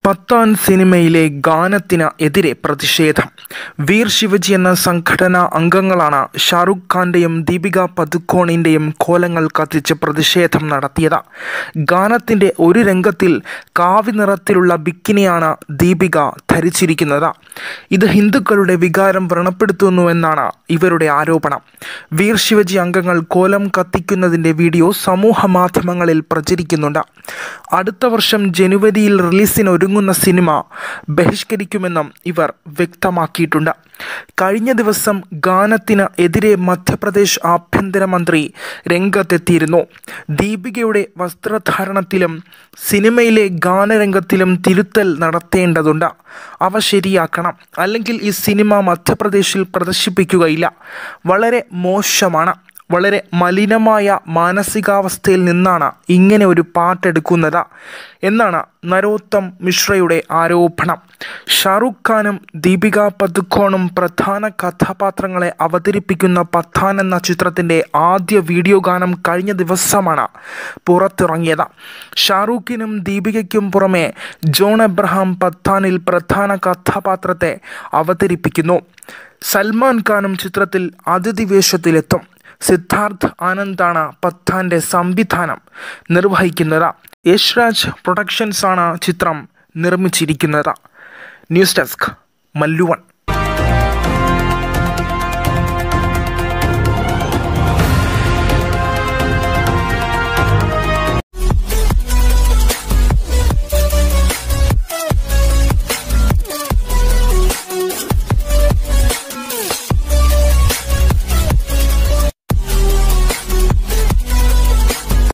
പത്താൻ സിനിമയിലെ ഗാനത്തിന് എതിരെ പ്രതിഷേധം വീർ ശിവജി എന്ന സംഘടനാ അംഗങ്ങളാണ് ഷാറുഖ് ഖാന്റെയും ദീപിക പദുക്കോണിൻ്റെയും കോലങ്ങൾ കത്തിച്ച് പ്രതിഷേധം നടത്തിയത് ഗാനത്തിൻ്റെ ഒരു രംഗത്തിൽ കാവി നിറത്തിലുള്ള ബിക്കിനിയാണ് ദീപിക ധരിച്ചിരിക്കുന്നത് ഇത് ഹിന്ദുക്കളുടെ വികാരം വ്രണപ്പെടുത്തുന്നുവെന്നാണ് ഇവരുടെ ആരോപണം വീർ ശിവജി അംഗങ്ങൾ കോലം കത്തിക്കുന്നതിൻ്റെ വീഡിയോ സമൂഹ മാധ്യമങ്ങളിൽ പ്രചരിക്കുന്നുണ്ട് അടുത്ത വർഷം ജനുവരിയിൽ റിലീസിന് ഒരുങ്ങുന്ന സിനിമ ബഹിഷ്കരിക്കുമെന്നും ഇവർ വ്യക്തമാക്കിയിട്ടുണ്ട് കഴിഞ്ഞ ദിവസം ഗാനത്തിന് എതിരെ മധ്യപ്രദേശ് ആഭ്യന്തരമന്ത്രി രംഗത്തെത്തിയിരുന്നു ദീപികയുടെ വസ്ത്രധാരണത്തിലും സിനിമയിലെ ഗാനരംഗത്തിലും തിരുത്തൽ നടത്തേണ്ടതുണ്ട് അവ ശരിയാക്കണം അല്ലെങ്കിൽ ഈ സിനിമ മധ്യപ്രദേശിൽ പ്രദർശിപ്പിക്കുകയില്ല വളരെ മോശമാണ് വളരെ മലിനമായ മാനസികാവസ്ഥയിൽ നിന്നാണ് ഇങ്ങനെ ഒരു പാട്ടെടുക്കുന്നത് എന്നാണ് നരോത്തം മിശ്രയുടെ ആരോപണം ഷാറുഖ് ഖാനും ദീപിക പദുക്കോണും പ്രധാന കഥാപാത്രങ്ങളെ അവതരിപ്പിക്കുന്ന പത്താൻ എന്ന ചിത്രത്തിൻ്റെ ആദ്യ വീഡിയോ ഗാനം കഴിഞ്ഞ ദിവസമാണ് പുറത്തിറങ്ങിയത് ഷാറൂഖിനും ദീപികയ്ക്കും പുറമെ ജോൺ എബ്രഹാം പത്താനിൽ പ്രധാന കഥാപാത്രത്തെ അവതരിപ്പിക്കുന്നു സൽമാൻ ഖാനും ചിത്രത്തിൽ അതിഥി വേഷത്തിലെത്തും സിദ്ധാർത്ഥ് ആനന്ദാണ് പത്താൻ്റെ സംവിധാനം നിർവഹിക്കുന്നത് യശ്രാജ് പ്രൊഡക്ഷൻസാണ് ചിത്രം നിർമ്മിച്ചിരിക്കുന്നത് ന്യൂസ് ഡെസ്ക് മല്ലുവൺ